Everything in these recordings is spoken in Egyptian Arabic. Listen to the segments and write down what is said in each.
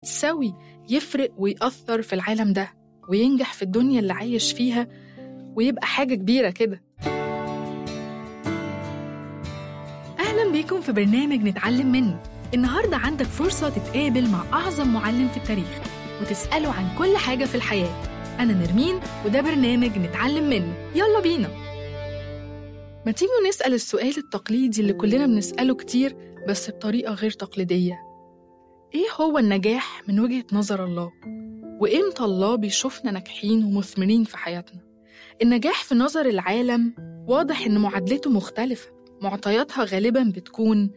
سوي يفرق ويأثر في العالم ده وينجح في الدنيا اللي عايش فيها ويبقى حاجة كبيرة كده أهلا بيكم في برنامج نتعلم منه النهاردة عندك فرصة تتقابل مع أعظم معلم في التاريخ وتسأله عن كل حاجة في الحياة أنا نرمين وده برنامج نتعلم منه يلا بينا ما تيجوا نسأل السؤال التقليدي اللي كلنا بنسأله كتير بس بطريقة غير تقليدية إيه هو النجاح من وجهة نظر الله؟ وإمتى الله بيشوفنا ناجحين ومثمرين في حياتنا؟ النجاح في نظر العالم واضح إن معادلته مختلفة معطياتها غالبا بتكون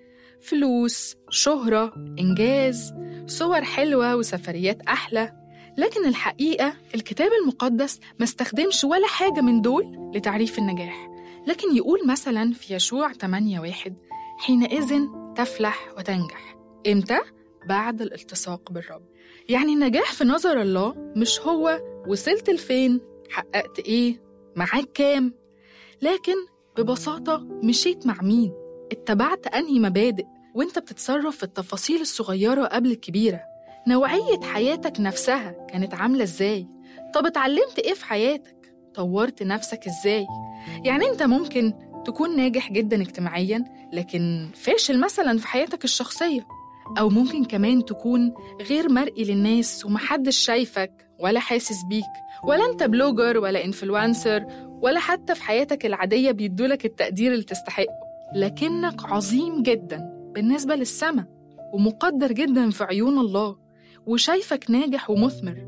فلوس، شهرة، إنجاز، صور حلوة وسفريات أحلى لكن الحقيقة الكتاب المقدس ما استخدمش ولا حاجة من دول لتعريف النجاح لكن يقول مثلا في يشوع 8 واحد حينئذ تفلح وتنجح إمتى؟ بعد الالتصاق بالرب يعني النجاح في نظر الله مش هو وصلت لفين حققت إيه معاك كام لكن ببساطة مشيت مع مين اتبعت أنهي مبادئ وانت بتتصرف في التفاصيل الصغيرة قبل الكبيرة نوعية حياتك نفسها كانت عاملة ازاي طب اتعلمت ايه في حياتك طورت نفسك ازاي يعني انت ممكن تكون ناجح جدا اجتماعيا لكن فاشل مثلا في حياتك الشخصية أو ممكن كمان تكون غير مرئي للناس ومحدش شايفك ولا حاسس بيك ولا انت بلوجر ولا انفلونسر ولا حتى في حياتك العادية بيدولك التقدير اللي تستحقه لكنك عظيم جدا بالنسبة للسماء ومقدر جدا في عيون الله وشايفك ناجح ومثمر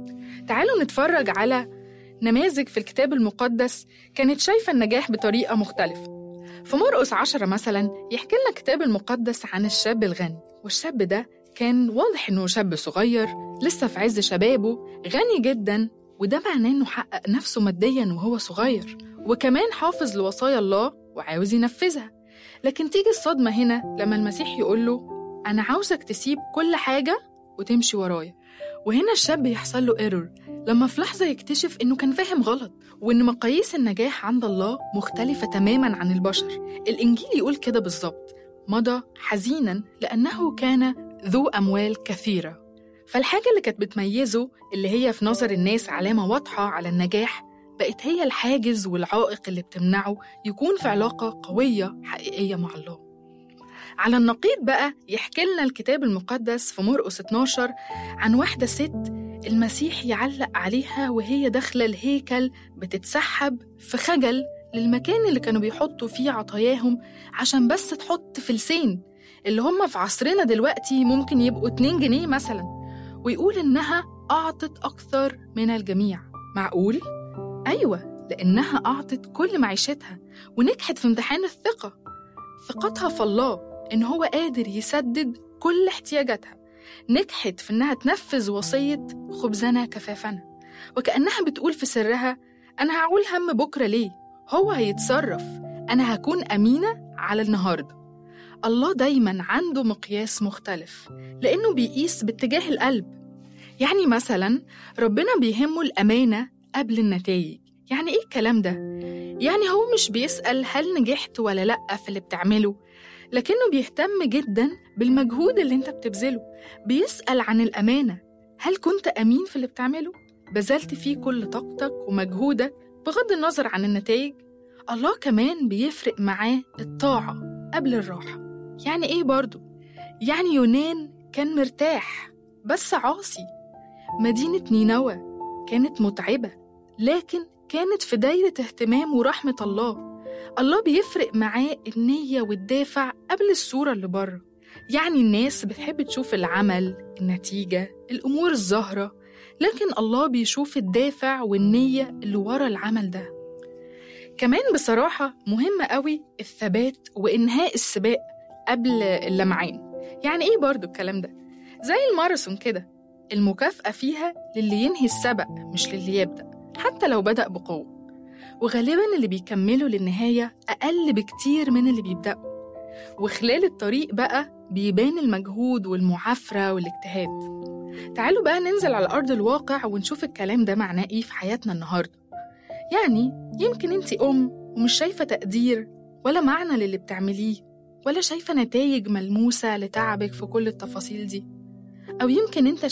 تعالوا نتفرج على نماذج في الكتاب المقدس كانت شايفة النجاح بطريقة مختلفة في مرقس عشرة مثلا يحكي لنا الكتاب المقدس عن الشاب الغني والشاب ده كان واضح إنه شاب صغير لسه في عز شبابه غني جدا وده معناه إنه حقق نفسه ماديا وهو صغير وكمان حافظ لوصايا الله وعاوز ينفذها لكن تيجي الصدمة هنا لما المسيح يقول له أنا عاوزك تسيب كل حاجة وتمشي ورايا وهنا الشاب يحصل له ايرور لما في لحظة يكتشف إنه كان فاهم غلط وإن مقاييس النجاح عند الله مختلفة تماما عن البشر الإنجيل يقول كده بالظبط مضى حزينا لأنه كان ذو أموال كثيرة فالحاجة اللي كانت بتميزه اللي هي في نظر الناس علامة واضحة على النجاح بقت هي الحاجز والعائق اللي بتمنعه يكون في علاقة قوية حقيقية مع الله على النقيض بقى يحكي لنا الكتاب المقدس في مرقس 12 عن واحدة ست المسيح يعلق عليها وهي داخلة الهيكل بتتسحب في خجل للمكان اللي كانوا بيحطوا فيه عطاياهم عشان بس تحط فلسين اللي هم في عصرنا دلوقتي ممكن يبقوا 2 جنيه مثلا ويقول إنها أعطت أكثر من الجميع معقول؟ أيوة لأنها أعطت كل معيشتها ونجحت في امتحان الثقة ثقتها في الله إن هو قادر يسدد كل احتياجاتها نجحت في إنها تنفذ وصية خبزنا كفافنا وكأنها بتقول في سرها أنا هعول هم بكرة ليه هو هيتصرف أنا هكون أمينة على النهاردة الله دايما عنده مقياس مختلف لأنه بيقيس باتجاه القلب يعني مثلا ربنا بيهمه الأمانة قبل النتائج يعني إيه الكلام ده؟ يعني هو مش بيسأل هل نجحت ولا لأ في اللي بتعمله لكنه بيهتم جدا بالمجهود اللي انت بتبذله بيسأل عن الأمانة هل كنت أمين في اللي بتعمله؟ بذلت فيه كل طاقتك ومجهودك بغض النظر عن النتائج؟ الله كمان بيفرق معاه الطاعة قبل الراحة يعني إيه برضو؟ يعني يونان كان مرتاح بس عاصي مدينة نينوى كانت متعبة لكن كانت في دايرة اهتمام ورحمة الله الله بيفرق معاه النية والدافع قبل الصورة اللي بره يعني الناس بتحب تشوف العمل النتيجة الأمور الظاهرة لكن الله بيشوف الدافع والنية اللي ورا العمل ده كمان بصراحة مهم قوي الثبات وإنهاء السباق قبل اللمعان يعني إيه برضو الكلام ده؟ زي الماراثون كده المكافأة فيها للي ينهي السبق مش للي يبدأ حتى لو بدأ بقوة وغالبا اللي بيكملوا للنهاية أقل بكتير من اللي بيبدأوا وخلال الطريق بقى بيبان المجهود والمعافرة والاجتهاد تعالوا بقى ننزل على أرض الواقع ونشوف الكلام ده معناه إيه في حياتنا النهاردة يعني يمكن أنت أم ومش شايفة تقدير ولا معنى للي بتعمليه ولا شايفة نتائج ملموسة لتعبك في كل التفاصيل دي أو يمكن أنت